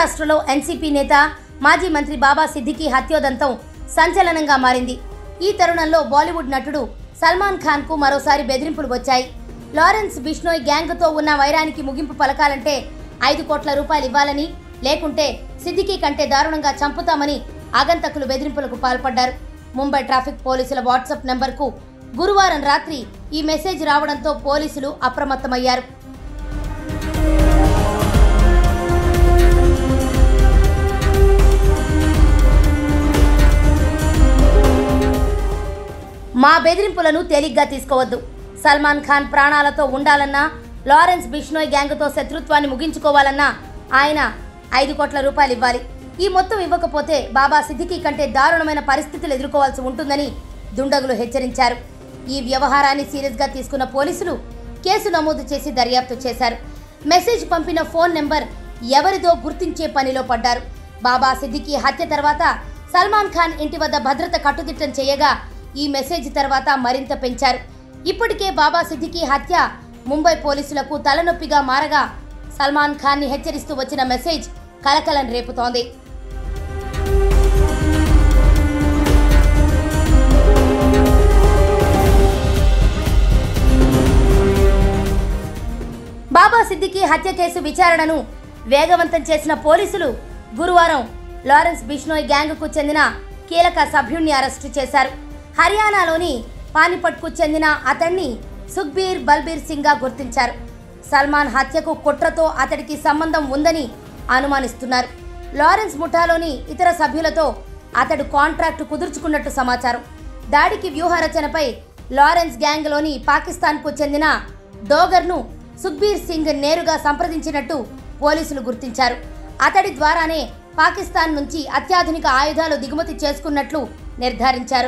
మహారాష్ట్రలో ఎన్సీపీ నేత మాజీ మంత్రి బాబా సిద్దికీ హత్యోదంతం సంచలనంగా మారింది ఈ తరుణంలో బాలీవుడ్ నటుడు సల్మాన్ ఖాన్ కు మరోసారి బెదిరింపులు వచ్చాయి లారెన్స్ బిష్నోయ్ గ్యాంగ్తో ఉన్న వైరానికి ముగింపు పలకాలంటే ఐదు కోట్ల రూపాయలు ఇవ్వాలని లేకుంటే సిద్దికీ కంటే దారుణంగా చంపుతామని ఆగంతకులు బెదిరింపులకు పాల్పడ్డారు ముంబై ట్రాఫిక్ పోలీసుల వాట్సాప్ నెంబర్కు గురువారం రాత్రి ఈ మెసేజ్ రావడంతో పోలీసులు అప్రమత్తమయ్యారు మా బెదిరింపులను తేలిగ్గా తీసుకోవద్దు సల్మాన్ ఖాన్ ప్రాణాలతో ఉండాలన్నా లారెన్స్ బిష్నోయ్ గ్యాంగ్తో శత్రుత్వాన్ని ముగించుకోవాలన్నా ఆయన ఐదు కోట్ల రూపాయలు ఇవ్వాలి ఈ మొత్తం ఇవ్వకపోతే బాబా సిద్దికీ కంటే దారుణమైన పరిస్థితులు ఎదుర్కోవాల్సి ఉంటుందని దుండగులు హెచ్చరించారు ఈ వ్యవహారాన్ని సీరియస్గా తీసుకున్న పోలీసులు కేసు నమోదు చేసి దర్యాప్తు చేశారు మెసేజ్ పంపిన ఫోన్ నెంబర్ ఎవరిదో గుర్తించే పనిలో పడ్డారు బాబా సిద్దికీ హత్య తర్వాత సల్మాన్ ఖాన్ ఇంటి వద్ద భద్రత కట్టుదిట్టం చేయగా ఈ మెసేజ్ తర్వాత మరింత పెంచారు ఇప్పటికే బాబా సిద్దికీ హత్య ముంబై పోలీసులకు తలనొప్పిగా మారగా సల్మాన్ ఖాన్ని హెచ్చరిస్తూ వచ్చిన మెసేజ్ కలకలం రేపుతోంది బాబా సిద్దికీ హత్య కేసు విచారణను వేగవంతం చేసిన పోలీసులు గురువారం లారెన్స్ బిష్నోయ్ గ్యాంగ్కు చెందిన కీలక సభ్యుణ్ణి అరెస్టు చేశారు హర్యానాలోని పానిపట్కు చెందిన అతన్ని సుఖ్బీర్ బల్బీర్ సింగ్గా గుర్తించారు సల్మాన్ హత్యకు కుట్రతో అతడికి సంబంధం ఉందని అనుమానిస్తున్నారు లారెన్స్ ముఠాలోని ఇతర సభ్యులతో అతడు కాంట్రాక్టు కుదుర్చుకున్నట్టు సమాచారం దాడికి వ్యూహరచనపై లారెన్స్ గ్యాంగ్లోని పాకిస్తాన్కు చెందిన డోగర్ను సుఖ్బీర్ సింగ్ నేరుగా సంప్రదించినట్టు పోలీసులు గుర్తించారు అతడి ద్వారానే పాకిస్తాన్ నుంచి అత్యాధునిక ఆయుధాలు దిగుమతి చేసుకున్నట్లు నిర్ధారించారు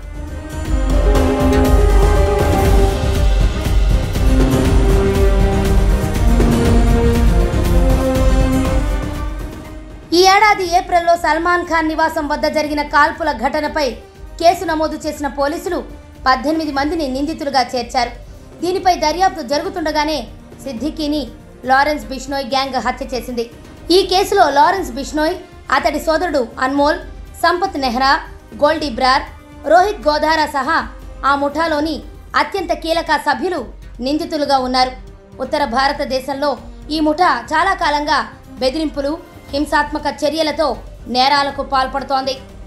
ఈ ఏడాది ఏప్రిల్లో సల్మాన్ ఖాన్ నివాసం వద్ద జరిగిన కాల్పుల ఘటనపై కేసు నమోదు చేసిన పోలీసులు పద్దెనిమిది మందిని నిందితులుగా చేర్చారు దీనిపై దర్యాప్తు జరుగుతుండగానే సిద్దికీని లారెన్స్ బిష్నోయ్ గ్యాంగ్ హత్య చేసింది ఈ కేసులో లారెన్స్ బిష్నోయ్ అతడి సోదరుడు అన్మోల్ సంపత్ నెహ్రా గోల్డీ బ్రార్ రోహిత్ గోధారా సహా ఆ ముఠాలోని అత్యంత కీలక సభ్యులు నిందితులుగా ఉన్నారు ఉత్తర భారతదేశంలో ఈ ముఠా చాలా కాలంగా బెదిరింపులు హింసాత్మక చర్యలతో నేరాలకు పాల్పడుతోంది